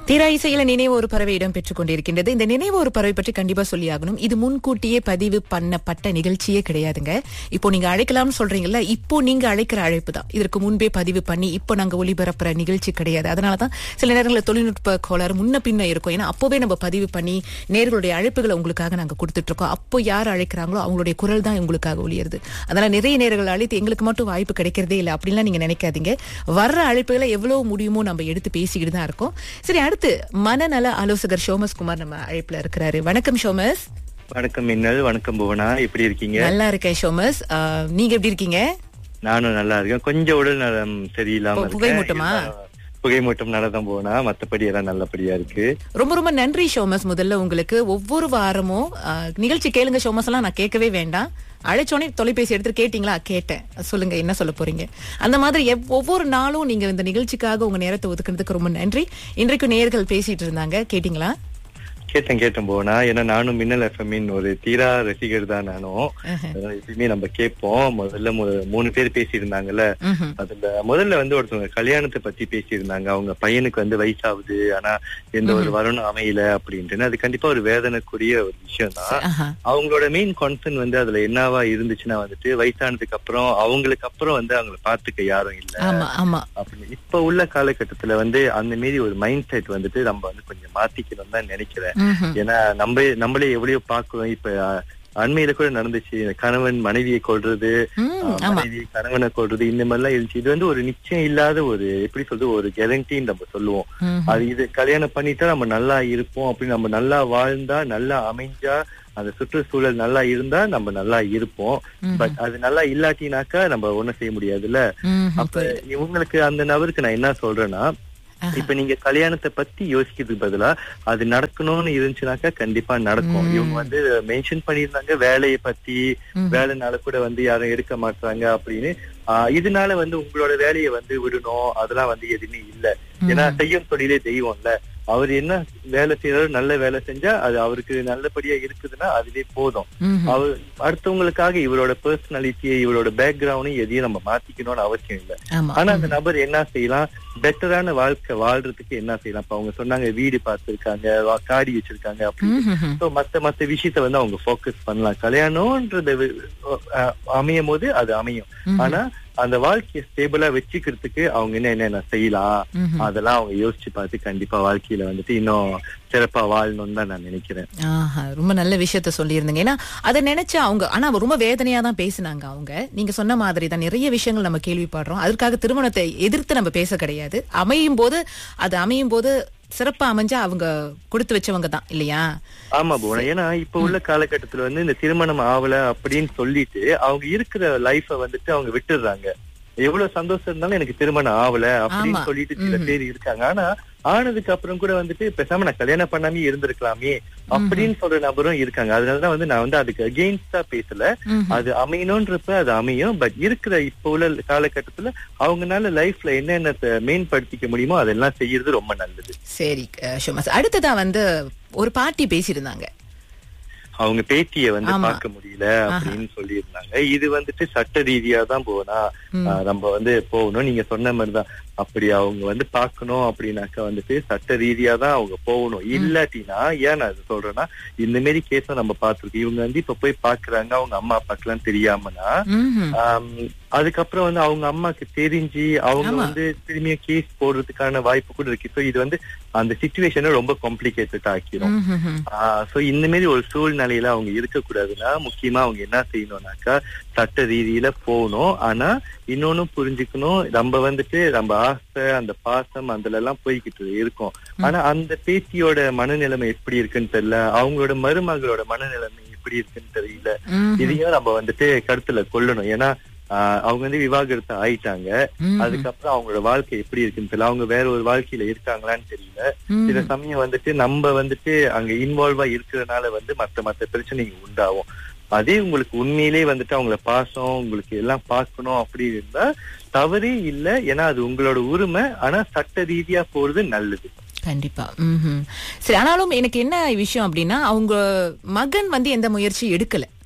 தீரா இசையில நினைவு ஒரு பறவை இடம் பெற்றுக் கொண்டிருக்கின்றது இந்த நினைவு ஒரு பறவை பற்றி கண்டிப்பா சொல்லி ஆகணும் இது முன்கூட்டியே பதிவு பண்ணப்பட்ட நிகழ்ச்சியே கிடையாதுங்க இப்போ நீங்க அழைக்கலாம்னு சொல்றீங்கல்ல இப்போ நீங்க அழைக்கிற அழைப்பு தான் இதற்கு முன்பே பதிவு பண்ணி இப்போ நாங்க ஒளிபரப்புற நிகழ்ச்சி கிடையாது அதனாலதான் சில நேரங்களில் தொழில்நுட்ப கோளாறு முன்ன பின்ன இருக்கும் ஏன்னா அப்போவே நம்ம பதிவு பண்ணி நேர்களுடைய அழைப்புகளை உங்களுக்காக நாங்க கொடுத்துட்டு இருக்கோம் அப்போ யார் அழைக்கிறாங்களோ அவங்களுடைய குரல் தான் உங்களுக்காக ஒளியுறது அதனால நிறைய நேர்கள் அழைத்து எங்களுக்கு மட்டும் வாய்ப்பு கிடைக்கிறதே இல்லை அப்படின்லாம் நீங்க நினைக்காதீங்க வர்ற அழைப்புகளை எவ்வளவு முடியுமோ நம்ம எடுத்து பேசிக்கிட்டு தான் இருக்கோம் சரி அடுத்து மனநல ஆலோசகர் ஷோமஸ் குமார் நம்ம அழைப்புல இருக்கிறாரு வணக்கம் ஷோமஸ் வணக்கம் மின்னல் வணக்கம் புவனா எப்படி இருக்கீங்க நல்லா இருக்கேன் ஷோமஸ் ஆஹ், நீங்க எப்படி இருக்கீங்க நானும் நல்லா இருக்கேன் கொஞ்சம் உடல் நலம் சரியில்லாம ஓ, இருக்கேன். புகைமூட்டமா? இருந்தாலும் புகைமூட்டம் நடதான் போனா மத்தபடி எல்லாம் நல்லபடியா இருக்கு ரொம்ப ரொம்ப நன்றி ஷோமஸ் முதல்ல உங்களுக்கு ஒவ்வொரு வாரமும் ஆஹ், நிகழ்ச்சி கேளுங்க ஷோமஸ் எல்லாம் நான் கேட்கவே வேண்டாம் அழைச்சோனே தொலைபேசி எடுத்து கேட்டீங்களா கேட்டேன் சொல்லுங்க என்ன சொல்ல போறீங்க அந்த மாதிரி எவ்- ஒவ்வொரு நாளும் நீங்க இந்த நிகழ்ச்சிக்காக உங்க நேரத்தை ஒதுக்குனதுக்கு ரொம்ப நன்றி இன்றைக்கு நேர்கள் பேசிட்டு இருந்தாங்க கேட்டீங்களா கேட்டேன் கேட்டேன் போனா ஏன்னா நானும் மின்னல் எஃப்எம்மின் ஒரு தீரா ரசிகர் தான் நானும் அதனால எப்பயுமே நம்ம கேட்போம் முதல்ல மு- மூணு பேர் பேசியிருந்தாங்கல்ல ம்ஹும். அதுல முதல்ல வந்து ஒருத்தவங்க கல்யாணத்தை பத்தி பேசியிருந்தாங்க அவங்க பையனுக்கு வந்து வயசாகுது ஆனா எந்த ஒரு வரணும் அமையல அப்படின்ட்டு அது கண்டிப்பா ஒரு வேதனைக்குரிய ஒரு விஷயம் தான் ஆஹா. அவங்களோட மெயின் கான்சர்ன் வந்து அதுல என்னவா இருந்துச்சுன்னா வந்துட்டு வயசானதுக்கு அப்புறம் அவங்களுக்கு அப்புறம் வந்து அவங்கள பாத்துக்க யாரும் இல்ல ஆமா ஆமா அப்படின்னு இப்ப உள்ள காலகட்டத்துல வந்து அந்த மாரி ஒரு மைண்ட் செட் வந்துட்டு நம்ம வந்து கொஞ்சம் மாத்திக்கணும் தான் நினைக்கிறேன் ம்ஹும். ஏன்னா நம்ம நம்மளே எவ்வளவோ பாக்குறோம் இப்ப அஹ், அண்மையில கூட நடந்துச்சு இந்த கணவன் மனைவியை கொள்றது ம், அஹ், ஆமா மனைவி கணவனை கொள்றது இந்த மாதிரி எல்லாம் இருந்துச்சு இது வந்து ஒரு நிச்சயம் இல்லாத ஒரு எப்படி சொல்றது ஒரு கேரண்டின்னு நம்ம சொல்லுவோம் ம்ஹும். அது இது கல்யாணம் பண்ணிட்டா நம்ம நல்லா இருப்போம் அப்படின்னு நம்ம நல்லா வாழ்ந்தா நல்லா அமைஞ்சா அந்த சுற்றுச்சூழல் நல்லா இருந்தா நம்ம நல்லா இருப்போம் ம்ஹும். பட் அது நல்லா இல்லாட்டினாக்கா நம்ம ஒண்ணும் செய்ய முடியாதுல்ல ம்ஹும். அப்ப இவங்களுக்கு அந்த நபருக்கு நான் என்ன சொல்றேன்னா ஆஹா. இப்ப நீங்க கல்யாணத்தை பத்தி யோசிக்கிறதுக்கு பதிலா அது நடக்கணும்னு இருந்துச்சுனாக்கா கண்டிப்பா நடக்கும் ம். இவங்க வந்து மென்ஷன் பண்ணியிருந்தாங்க வேலையை பத்தி ம்ஹும். வேலைனால கூட வந்து யாரும் எடுக்க மாட்டாங்க அப்படின்னு ஆஹ் இதனால வந்து உங்களோட வேலையை வந்து விடணும் அதெல்லாம் வந்து எதுவுமே இல்ல ஏன்னா செய்யும் தொழிலே தெய்வம்ல அவர் என்ன வேலை செய்யறாரு நல்ல வேலை செஞ்சா அது அவருக்கு நல்லபடியா இருக்குதுன்னா அதுவே போதும் ம்ஹும். அவர் அடுத்தவங்களுக்காக இவரோட பர்சனாலிட்டியை இவரோட பேக்ரவுண்டையும் எதையும் நம்ம மாத்திக்கணும்னு அவசியம் இல்ல ஆமா ஆனா அந்த நபர் என்ன செய்யலாம் பெட்டரான வாழ்க்கை வாழ்றதுக்கு என்ன செய்யலாம் இப்ப அவங்க சொன்னாங்க வீடு பார்த்திருக்காங்க வா- காடி வச்சிருக்காங்க அப்படின்னு ம்ஹும். So, மத்த மத்த விஷயத்த வந்து அவங்க ஃபோக்கஸ் பண்ணலாம் கல்யாணம்ன்றது வி- அஹ் அமையும் போது அது அமையும் ம்ஹும். ஆனா அந்த வாழ்க்கையை ஸ்டேபிளா வச்சுக்கிறதுக்கு அவங்க என்ன என்னென்ன செய்யலாம் ம்ஹும். அதெல்லாம் அவங்க யோசிச்சு பார்த்து கண்டிப்பா வாழ்க்கையில வந்துட்டு இன்னும் சிறப்பா வாழணும்னு தான் நான் நினைக்கிறேன் ஆஹா, ரொம்ப நல்ல விஷயத்த சொல்லியிருந்தீங்க ஏன்னா அதை நினைச்சு அவங்க ஆனா ரொம்ப வேதனையா தான் பேசினாங்க அவங்க நீங்க சொன்ன மாதிரி தான் நிறைய விஷயங்கள் நம்ம கேள்விப்படுறோம் அதற்காக திருமணத்தை எதிர்த்து நம்ம பேச கிடையாது அமையும் போது அது அமையும் போது சிறப்பா அமைஞ்சா அவங்க கொடுத்து வச்சவங்க தான் இல்லையா ஆமா போன ஏன்னா இப்ப உள்ள காலகட்டத்துல வந்து இந்த திருமணம் ஆவல அப்படின்னு சொல்லிட்டு அவங்க இருக்கிற லைஃப வந்துட்டு அவங்க விட்டுடுறாங்க எவ்வளவு சந்தோஷம் இருந்தாலும் எனக்கு திருமணம் ஆவல அப்படின்னு ஆமா. சொல்லிட்டு சில பேர் இருக்காங்க ஆனா ஆனதுக்கு அப்புறம் கூட வந்துட்டு பேசாம நான் கல்யாணம் பண்ணாமே இருந்திருக்கலாமே அப்படின்னு சொல்ற நபரும் இருக்காங்க அதனாலதான் வந்து நான் வந்து அதுக்கு அகெயின்ஸ்டா பேசல ம்ஹும். அது அமையணும்ன்றப்ப அது அமையும் பட் இருக்கிற இப்ப உள்ள காலகட்டத்துல அவங்கனால லைஃப்ல என்னென்ன மேம்படுத்திக்க முடியுமோ அதெல்லாம் செய்யறது ரொம்ப நல்லது சரி அஹ், ஷோமாஸ் அடுத்ததா வந்து ஒரு பாட்டி பேசியிருந்தாங்க அவங்க பேத்திய வந்து ஆமா. பார்க்க முடியல அப்படின்னு சொல்லியிருந்தாங்க இது வந்துட்டு சட்ட ரீதியா தான் போனா ம். ஆஹ் நம்ம வந்து போகணும் நீங்க சொன்ன மாதிரிதான் அப்படி அவங்க வந்து பார்க்கணும் அப்படின்னாக்கா வந்துட்டு சட்ட ரீதியா தான் அவங்க போகணும் இல்லாட்டினா ஏன் நான் இது சொல்றேன்னா இந்த மாதிரி கேஸ நம்ம பார்த்திருக்கோம் இவங்க வந்து இப்ப போய் பாக்குறாங்க அவங்க அம்மா அப்பாக்கெல்லாம் தெரியாமனா ம்ஹும். ஆம், அதுக்கப்புறம் வந்து அவங்க அம்மாக்கு தெரிஞ்சு அவங்க ஆமா. வந்து திரும்பியும் கேஸ் போடுறதுக்கான வாய்ப்பு கூட இருக்கு சோ இது வந்து அந்த சுச்சுவேஷனை ரொம்ப காம்ப்ளிகேட்டட் ஆக்கிரும் ம்ஹும். சோ இந்த மாதிரி ஒரு சூழ்நிலையில அவங்க இருக்கக்கூடாதுன்னா முக்கியமா அவங்க என்ன செய்யணும்னாக்கா சட்ட ரீதியில போகணும் ஆனா இன்னொன்னு புரிஞ்சுக்கணும் நம்ம வந்துட்டு நம்ம ஆசை அந்த பாசம் அதுல எல்லாம் போய்கிட்டு இருக்கோம் ஆனா அந்த பேத்தியோட மனநிலைமை எப்படி இருக்குன்னு தெரியல அவங்களோட மருமகளோட மனநிலைமை எப்படி இருக்குன்னு தெரியல ம்ஹும். இதையும் நம்ம வந்துட்டு கருத்துல கொள்ளணும் ஏன்னா ஆஹ் அவங்க வந்து விவாகரத்து ஆயிட்டாங்க ம்ஹும். அதுக்கப்புறம் அவங்களோட வாழ்க்கை எப்படி இருக்குன்னு தெரியல அவங்க வேற ஒரு வாழ்க்கையில இருக்காங்களான்னு தெரியல ம்ஹும். சில சமயம் வந்துட்டு நம்ம வந்துட்டு அங்க இன்வால்வா இருக்கிறதுனால வந்து மத்த மத்த பிரச்சனைங்க உண்டாகும் அதே உங்களுக்கு உண்மையிலே வந்துட்டு அவங்கள பாசம் உங்களுக்கு எல்லாம் பார்க்கணும் அப்படி இருந்தா தவறே இல்ல ஏன்னா அது உங்களோட உரிமை ஆனா சட்ட ரீதியா போறது நல்லது கண்டிப்பா ம்ஹும். சரி ஆனாலும் எனக்கு என்ன விஷயம் அப்படின்னா அவங்க மகன் வந்து எந்த முயற்சி எடுக்கல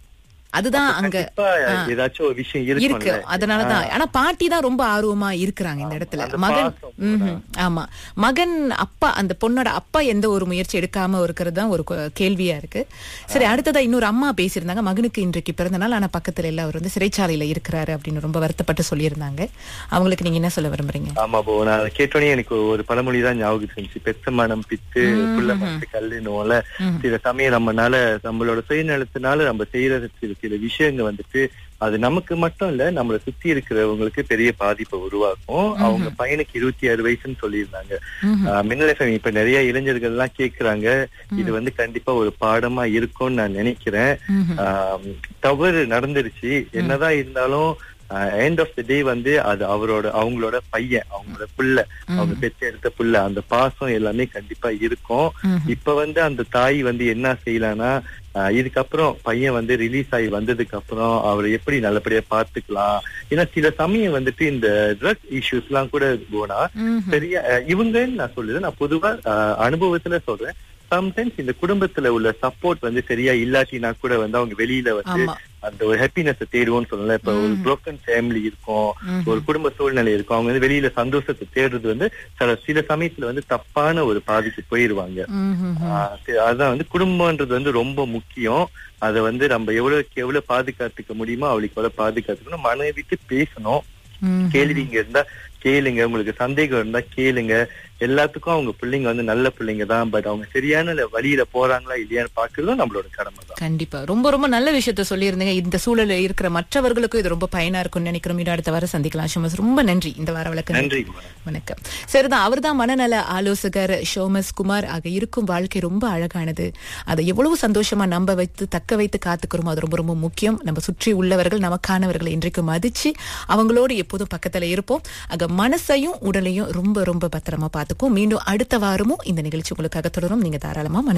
அதுதான் அங்க கண்டிப்பா ஏதாச்சும் ஒரு விஷயம் இருக்கு இருக்கும்ல அதனாலதான் ஆனா பாட்டி தான் ரொம்ப ஆர்வமா இருக்கிறாங்க இந்த இடத்துல அந்த மகன் பாசம் ம்ஹும். ஆமா மகன் அப்பா அந்த பொண்ணோட அப்பா எந்த ஒரு முயற்சி எடுக்காம இருக்கிறது தான் ஒரு கொ- கேள்வியா இருக்கு சரி அடுத்ததா இன்னொரு அம்மா பேசியிருந்தாங்க மகனுக்கு இன்றைக்கு பிறந்த நாள் ஆனா பக்கத்துல எல்லாம் அவர் வந்து சிறைச்சாலையில இருக்கிறாரு அப்படின்னு ரொம்ப வருத்தப்பட்டு சொல்லியிருந்தாங்க அவங்களுக்கு நீங்க என்ன சொல்ல விரும்புறீங்க ஆமா போ நான் அதை கேட்டோடனே எனக்கு ஒரு பழமொழி தான் ஞாபகம் இருந்துச்சு பெத்த மனம் பித்து புள்ள மனசு கல்லுன்னுவோம்ல சில சமயம் நம்மனால நம்மளோட சுயநலத்தினால நம்ம செய்யற சில சில விஷயங்கள் வந்துட்டு அது நமக்கு மட்டும் இல்ல நம்மளை சுத்தி இருக்கிறவங்களுக்கு பெரிய பாதிப்பை உருவாக்கும் அவங்க பையனுக்கு இருபத்தி ஆறு வயசுன்னு சொல்லியிருந்தாங்க ஆஹ் மின்னல் FM இப்ப நிறைய இளைஞர்கள் எல்லாம் கேக்குறாங்க இது வந்து கண்டிப்பா ஒரு பாடமா இருக்கும்னு நான் நினைக்கிறேன் ஆஹ் தவறு நடந்துருச்சு என்னதான் இருந்தாலும் எண்ட் ஆஃப் த டே வந்து அது அவரோட அவங்களோட பையன் அவங்களோட புள்ள அவங்க பெற்று எடுத்த புள்ள அந்த பாசம் எல்லாமே கண்டிப்பா இருக்கும் இப்ப வந்து அந்த தாய் வந்து என்ன செய்யலாம்னா ஆஹ் இதுக்கப்புறம் பையன் வந்து ரிலீஸ் ஆகி வந்ததுக்கு அப்புறம் அவரை எப்படி நல்லபடியா பார்த்துக்கலாம் ஏன்னா சில சமயம் வந்துட்டு இந்த ட்ரக் இஷ்யூஸ் எல்லாம் கூட போனா பெரிய அஹ் இவங்கன்னு நான் சொல்லுது நான் பொதுவா அஹ், அனுபவத்துல சொல்றேன் சம்டைம்ஸ் இந்த குடும்பத்துல உள்ள சப்போர்ட் வந்து சரியா இல்லாட்டினா கூட வந்து அவங்க வெளியில வந்து ஆமா. அந்த ஒரு ஹாப்பினஸ் தேடுவோம்னு சொல்லல இப்ப ஒரு broken ஃபேமிலி இருக்கும் ஒரு குடும்ப சூழ்நிலை இருக்கும் அவங்க வந்து வெளியில சந்தோஷத்தை தேடுறது வந்து சில சில சமயத்துல வந்து தப்பான ஒரு பாதிக்கு போயிருவாங்க ம்ஹும். ஆஹ் சரி, அதான் வந்து குடும்பம்ன்றது வந்து ரொம்ப முக்கியம் அதை வந்து நம்ம எவ்வளவுக்கு எவ்வளவு பாதுகாத்துக்க முடியுமோ அவளுக்கு எவ்வளவு பாதுகாத்துக்கணும் மனைவி விட்டு பேசணும் ம். கேள்விங்க இருந்தா கேளுங்க உங்களுக்கு சந்தேகம் இருந்தா கேளுங்க எல்லாத்துக்கும் அவங்க பிள்ளைங்க வந்து நல்ல பிள்ளைங்க தான் பட் அவங்க சரியான வழியில போறாங்களா இல்லையான்னு பாக்குறதும் நம்மளோட கடமை தான் கண்டிப்பா ரொம்ப ரொம்ப நல்ல விஷயத்த சொல்லியிருந்தீங்க இந்த சூழல்ல இருக்கிற மற்றவர்களுக்கும் இது ரொம்ப பயனா இருக்கும்னு நினைக்கிறோம் மீண்டும் அடுத்த வாரம் சந்திக்கலாம் ஷோமஸ் ரொம்ப நன்றி இந்த வார வழக்கு நன்றி மேடம். வணக்கம் சரிதான் அவர்தான் மனநல ஆலோசகர் ஷோமஸ் குமார் ஆக இருக்கும் வாழ்க்கை ரொம்ப அழகானது அதை எவ்வளவு சந்தோஷமா நம்ப வைத்து தக்க வைத்து காத்துக்கிறோமோ அது ரொம்ப ரொம்ப முக்கியம் நம்ம சுற்றி உள்ளவர்கள் நமக்கானவர்களை இன்றைக்கு மதிச்சு அவங்களோடு எப்போதும் பக்கத்துல இருப்போம் ஆக மனசையும் உடலையும் ரொம்ப ரொம்ப பத்திரமா பார்த்துக்கும் மீண்டும் அடுத்த வாரமும் இந்த நிகழ்ச்சி உங்களுக்காக தொடரும் நீங்க தாராளமா மன